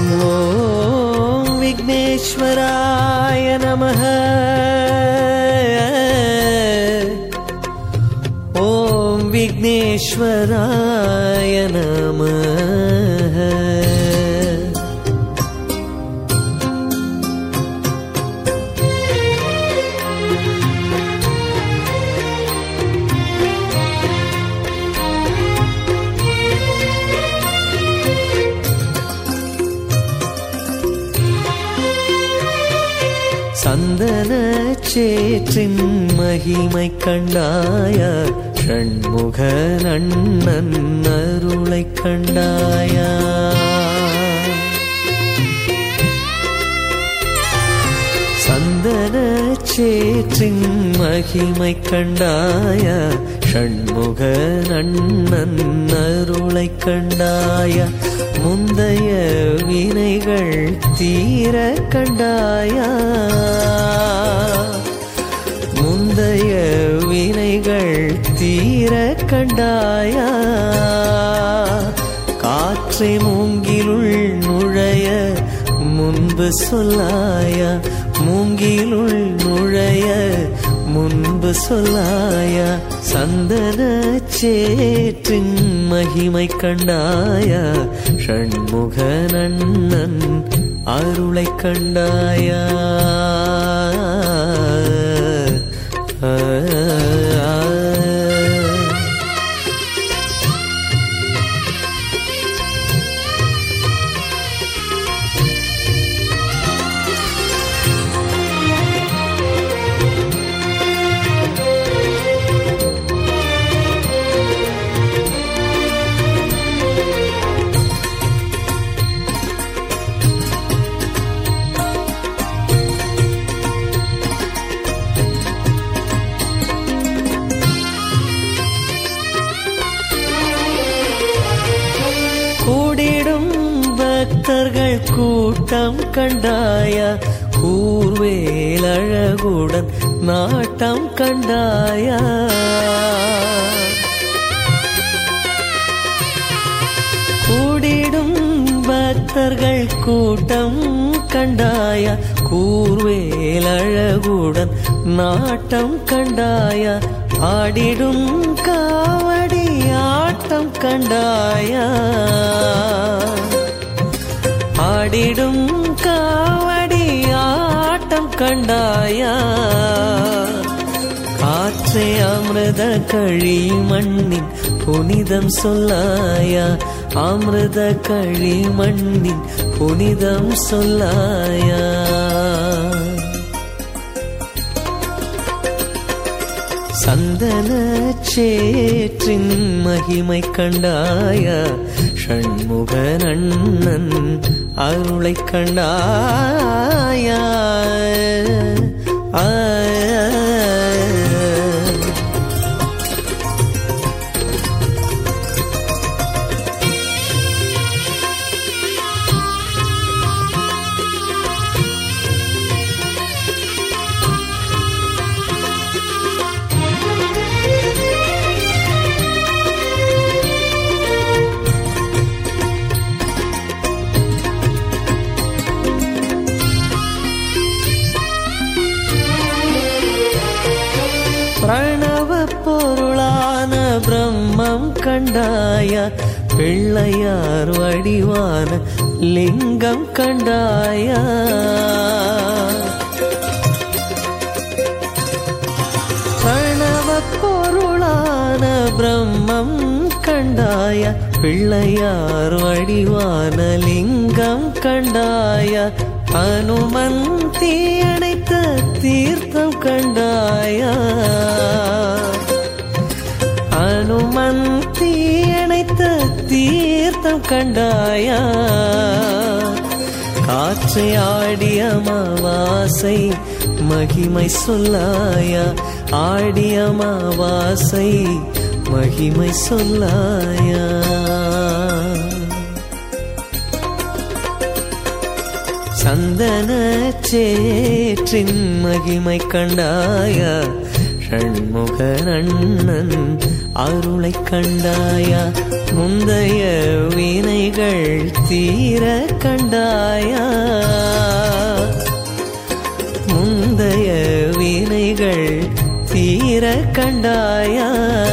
ॐ विघ्नेश्वराय नमः ॐ विघ्नेश्वराय नमः சந்தன சேற்றின் மகிமை கண்டாய ஷண்முக நன்னன் அருளை கண்டாயா சந்தன சேற்றின் மகிமை கண்டாய ஷண்முக நன்னன் அருளை கண்டாய முந்தைய வினைகள் தீர கண்டாயா முந்தைய வினைகள் தீர கண்டாயா காற்றை மூங்கிலுள் நுழைய முன்பு சொல்லாயா மூங்கிலுள் நுழைய முன்பு சொல்லாயா சந்தன சேற்றின் மகிமை கண்டாயா ஷண்முக நன்னன் அருளை கண்டாயா ஆ, ஆ, ஆ. கூடிடும் பக்தர்கள் கூட்டம் கண்டாய கூர்வேல் அழகுடன் நாட்டம் கண்டாயா கூடிடும் பக்தர்கள் கூட்டம் கண்டாய கூர்வேல் அழகுடன் நாட்டம் கண்டாய ஆடிடும் காவடி ஆட்டம் கண்டாயா ஆடிடும் காவடி ஆட்டம் கண்டாயா காற்றை அமிர்த கழி மண்ணின் புனிதம் சொல்லாயா அமிர்த கழி மண்ணின் புனிதம் சொல்லாயா சந்தன சேற்றின் மகிமை கண்டாயா ஷண்முக நன்னன் அருளை கண்டாயா ஆ, பிரணவ பொருளான பிரம்மம் கண்டாய பிள்ளையார் வடிவான லிங்கம் கண்டாயா பிரணவ பொருளான பிரம்மம் கண்டாய பிள்ளையார் வடிவான லிங்கம் கண்டாய அனுமன் தீயணைத்த தீர்த்தம் கண்டாயா அனுமன் தீயணைத்த தீர்த்தம் கண்டாயா காற்றை ஆடிய மாவாசை மகிமை சொல்லாயா ஆடிய மாவாசை மகிமை சொல்லாயா சந்தன சேற்றின் மகிமை கண்டாயா ஷண்முகரண்ணன் அருளை கண்டாயா முந்தைய வினைகள் தீர கண்டாயா முந்தைய வினைகள் தீர கண்டாயா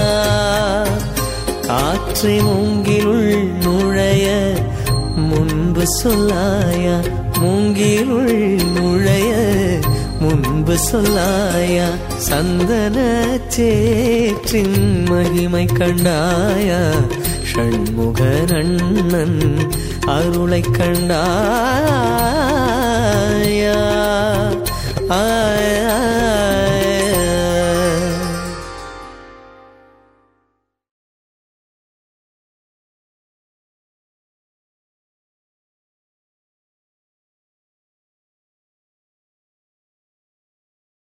காற்றை மூங்கிலுள் நுழைய முன்பு சொல்லாயா மூங்கிலுள் நுழைய முன்பு சொல்லாயா சந்தன சேற்றின் மகிமை கண்டாயா ஷண்முகரண்ணன் அருளை கண்டாயா ஆ